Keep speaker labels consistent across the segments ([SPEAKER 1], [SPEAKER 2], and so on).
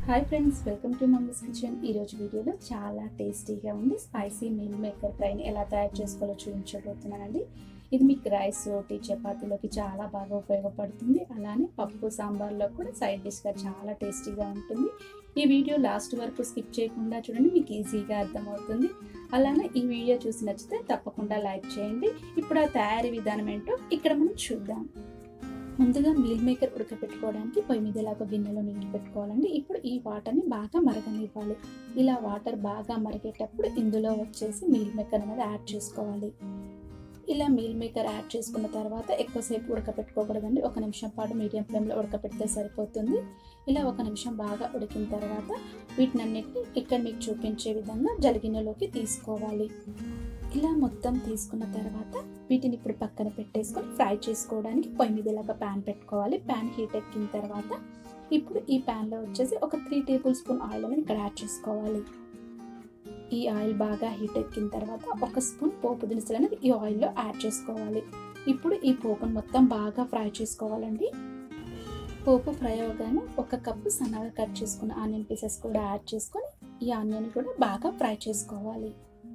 [SPEAKER 1] hi friends welcome to mummy's kitchen ఈరోజు వీడియోలో చాలా టేస్టీగా ఉంది స్పైసీ మీల్ మేకర్ ఫ్రైని ఎలా తయారు చేసుకోవాలో చూపించబోతున్నానండి ఇది మీకు రైస్ రోటీ చపాతీలోకి చాలా బాగా ఉపయోగపడుతుంది అలానే పప్పు సాంబార్లో కూడా సైడ్ డిష్గా చాలా టేస్టీగా ఉంటుంది ఈ వీడియో లాస్ట్ వరకు స్కిప్ చేయకుండా చూడండి మీకు ఈజీగా అర్థమవుతుంది అలానే ఈ వీడియో చూసి నచ్చితే తప్పకుండా లైక్ చేయండి ఇప్పుడు ఆ తయారీ విధానం ఏంటో ఇక్కడ మనం చూద్దాం ముందుగా మీల్ మేకర్ ఉడకపెట్టుకోవడానికి పొయ్యి మీద ఇలాగ గిన్నెలో నీళ్ళు పెట్టుకోవాలండి ఇప్పుడు ఈ వాటర్ని బాగా మరగనివ్వాలి ఇలా వాటర్ బాగా మరిగేటప్పుడు ఇందులో వచ్చేసి మీల్ మేకర్ అనేది యాడ్ చేసుకోవాలి ఇలా మీల్ మేకర్ యాడ్ చేసుకున్న తర్వాత ఎక్కువసేపు ఉడకపెట్టుకోకూడదండి ఒక నిమిషం పాటు మీడియం ఫ్లేమ్లో ఉడకపెడితే సరిపోతుంది ఇలా ఒక నిమిషం బాగా ఉడికిన తర్వాత వీటినన్నిటిని ఇక్కడ మీకు చూపించే విధంగా జలిగిన్నెలోకి తీసుకోవాలి ఇలా మొత్తం తీసుకున్న తర్వాత వీటిని ఇప్పుడు పక్కన పెట్టేసుకొని ఫ్రై చేసుకోవడానికి పొయ్యి మీద ఇలాగ ప్యాన్ పెట్టుకోవాలి ప్యాన్ హీట్ ఎక్కిన తర్వాత ఇప్పుడు ఈ ప్యాన్లో వచ్చేసి ఒక త్రీ టేబుల్ స్పూన్ ఆయిల్ అనేది ఇక్కడ యాడ్ చేసుకోవాలి ఈ ఆయిల్ బాగా హీట్ ఎక్కిన తర్వాత ఒక స్పూన్ పోపు దినుసులు అనేది ఈ ఆయిల్లో యాడ్ చేసుకోవాలి ఇప్పుడు ఈ పోపును మొత్తం బాగా ఫ్రై చేసుకోవాలండి పోపు ఫ్రై అవగానే ఒక కప్పు సన్నగా కట్ చేసుకున్న ఆనియన్ పీసెస్ కూడా యాడ్ చేసుకొని ఈ ఆనియన్ కూడా బాగా ఫ్రై చేసుకోవాలి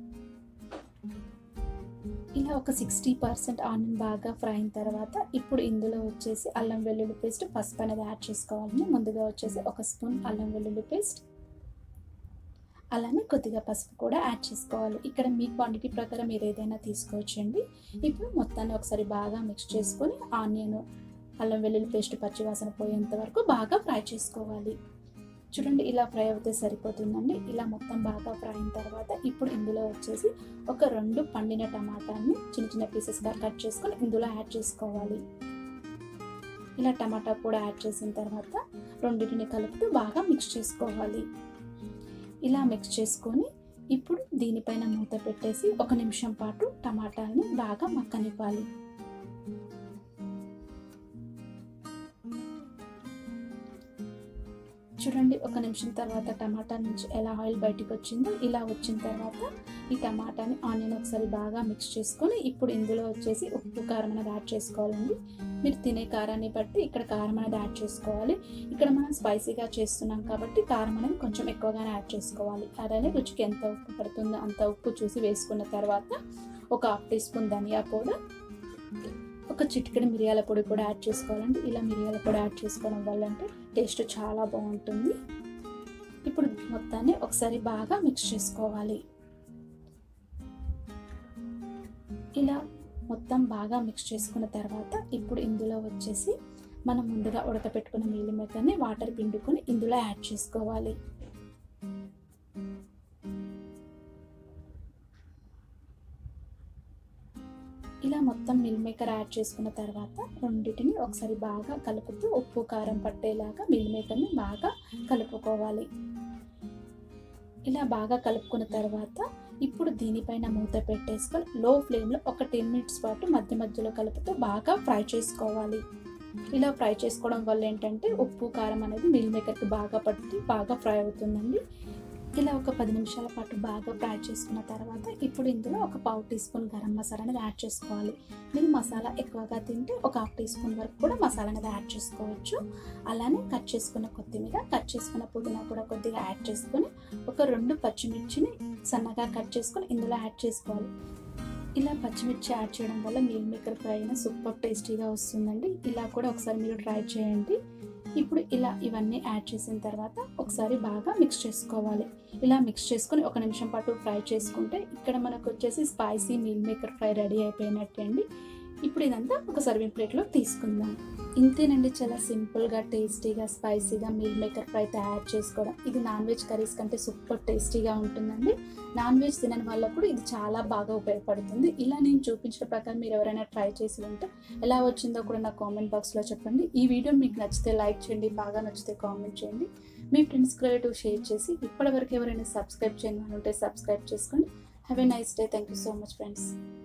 [SPEAKER 1] ఇలా ఒక సిక్స్టీ పర్సెంట్ ఆనియన్ బాగా ఫ్రై అయిన తర్వాత ఇప్పుడు ఇందులో వచ్చేసి అల్లం వెల్లుల్లి పేస్ట్ పసుపు అనేది యాడ్ చేసుకోవాలని ముందుగా వచ్చేసి ఒక స్పూన్ అల్లం వెల్లుల్లి పేస్ట్ అలానే కొద్దిగా పసుపు కూడా యాడ్ చేసుకోవాలి ఇక్కడ మీ క్వాంటిటీ ప్రకారం మీరు ఏదైనా తీసుకోవచ్చండి ఇప్పుడు మొత్తాన్ని ఒకసారి బాగా మిక్స్ చేసుకొని ఆనియన్ అల్లం వెల్లుల్లి పేస్ట్ పచ్చివాసన పోయేంత వరకు బాగా ఫ్రై చేసుకోవాలి చూడండి ఇలా ఫ్రై అవుతే సరిపోతుందండి ఇలా మొత్తం బాగా ఫ్రై అయిన తర్వాత ఇప్పుడు ఇందులో వచ్చేసి ఒక రెండు పండిన టమాటాని చిన్న చిన్న పీసెస్గా కట్ చేసుకొని ఇందులో యాడ్ చేసుకోవాలి ఇలా టమాటా కూడా యాడ్ చేసిన తర్వాత రెండింటిని కలుపుతూ బాగా మిక్స్ చేసుకోవాలి ఇలా మిక్స్ చేసుకొని ఇప్పుడు దీనిపైన మూత పెట్టేసి ఒక నిమిషం పాటు టమాటాలని బాగా మక్కనివ్వాలి చూడండి ఒక నిమిషం తర్వాత టమాటా నుంచి ఎలా ఆయిల్ బయటికి వచ్చిందో ఇలా వచ్చిన తర్వాత ఈ టమాటాని ఆనియన్ ఒకసారి బాగా మిక్స్ చేసుకొని ఇప్పుడు ఇందులో వచ్చేసి ఉప్పు కారం అనేది యాడ్ చేసుకోవాలండి మీరు తినే కారాన్ని బట్టి ఇక్కడ కారం అనేది యాడ్ చేసుకోవాలి ఇక్కడ మనం స్పైసీగా చేస్తున్నాం కాబట్టి కారం అనేది కొంచెం ఎక్కువగానే యాడ్ చేసుకోవాలి అలానే రుచికి ఎంత ఉప్పు పడుతుందో అంత ఉప్పు చూసి వేసుకున్న తర్వాత ఒక హాఫ్ టీ స్పూన్ ధనియా పౌడర్ ఒక చిటికెడు మిరియాల పొడి కూడా యాడ్ చేసుకోవాలండి ఇలా మిరియాల పొడి యాడ్ చేసుకోవడం వల్ల అంటే టేస్ట్ చాలా బాగుంటుంది ఇప్పుడు మొత్తాన్ని ఒకసారి బాగా మిక్స్ చేసుకోవాలి ఇలా మొత్తం బాగా మిక్స్ చేసుకున్న తర్వాత ఇప్పుడు ఇందులో వచ్చేసి మనం ముందుగా ఉడకపెట్టుకున్న నీళ్ళు మెక్కని వాటర్ పిండుకొని ఇందులో యాడ్ చేసుకోవాలి ఇలా మొత్తం మిల్ మేకర్ యాడ్ చేసుకున్న తర్వాత రెండింటిని ఒకసారి బాగా కలుపుతూ ఉప్పు కారం పట్టేలాగా మిల్ మేకర్ని బాగా కలుపుకోవాలి ఇలా బాగా కలుపుకున్న తర్వాత ఇప్పుడు దీనిపైన మూత పెట్టేసుకొని లో ఫ్లేమ్లో ఒక టెన్ మినిట్స్ పాటు మధ్య మధ్యలో కలుపుతూ బాగా ఫ్రై చేసుకోవాలి ఇలా ఫ్రై చేసుకోవడం వల్ల ఏంటంటే ఉప్పు కారం అనేది మిల్ మేకర్కి బాగా పట్టి బాగా ఫ్రై అవుతుందండి ఇలా ఒక పది నిమిషాల పాటు బాగా ఫ్రై చేసుకున్న తర్వాత ఇప్పుడు ఇందులో ఒక పావు టీ స్పూన్ గరం మసాలా అనేది యాడ్ చేసుకోవాలి మీరు మసాలా ఎక్కువగా తింటే ఒక హాఫ్ టీ స్పూన్ వరకు కూడా మసాలా అనేది యాడ్ చేసుకోవచ్చు అలానే కట్ చేసుకున్న కొత్తిమీర కట్ చేసుకున్న పుదీనా కూడా కొద్దిగా యాడ్ చేసుకొని ఒక రెండు పచ్చిమిర్చిని సన్నగా కట్ చేసుకొని ఇందులో యాడ్ చేసుకోవాలి ఇలా పచ్చిమిర్చి యాడ్ చేయడం వల్ల మీల్ మేకర్ ఫ్రై అయినా సూపర్ టేస్టీగా వస్తుందండి ఇలా కూడా ఒకసారి మీరు ట్రై చేయండి ఇప్పుడు ఇలా ఇవన్నీ యాడ్ చేసిన తర్వాత ఒకసారి బాగా మిక్స్ చేసుకోవాలి ఇలా మిక్స్ చేసుకొని ఒక నిమిషం పాటు ఫ్రై చేసుకుంటే ఇక్కడ మనకు వచ్చేసి spicy meal maker fry ready అయిపోయినట్టే అండి ఇప్పుడు ఇదంతా ఒక సర్వింగ్ ప్లేట్లో తీసుకుందాం ఇంతేనండి చాలా సింపుల్గా టేస్టీగా స్పైసీగా మీల్ మేకర్ ఫ్రై తయారు చేసుకోవడం ఇది నాన్ వెజ్ కర్రీస్ కంటే సూపర్ టేస్టీగా ఉంటుందండి నాన్ వెజ్ తినని వాళ్ళకు కూడా ఇది చాలా బాగా ఉపయోగపడుతుంది ఇలా నేను చూపించిన ప్రకారం మీరు ఎవరైనా ట్రై చేసి ఉంటే ఎలా వచ్చిందో కూడా నా కామెంట్ బాక్స్లో చెప్పండి ఈ వీడియో మీకు నచ్చితే లైక్ చేయండి బాగా నచ్చితే కామెంట్ చేయండి మీ ఫ్రెండ్స్ రిలేటివ్ షేర్ చేసి ఇప్పటివరకు ఎవరైనా సబ్స్క్రైబ్ చేయని వాళ్ళు ఉంటే సబ్స్క్రైబ్ చేసుకోండి have a nice day thank you so much friends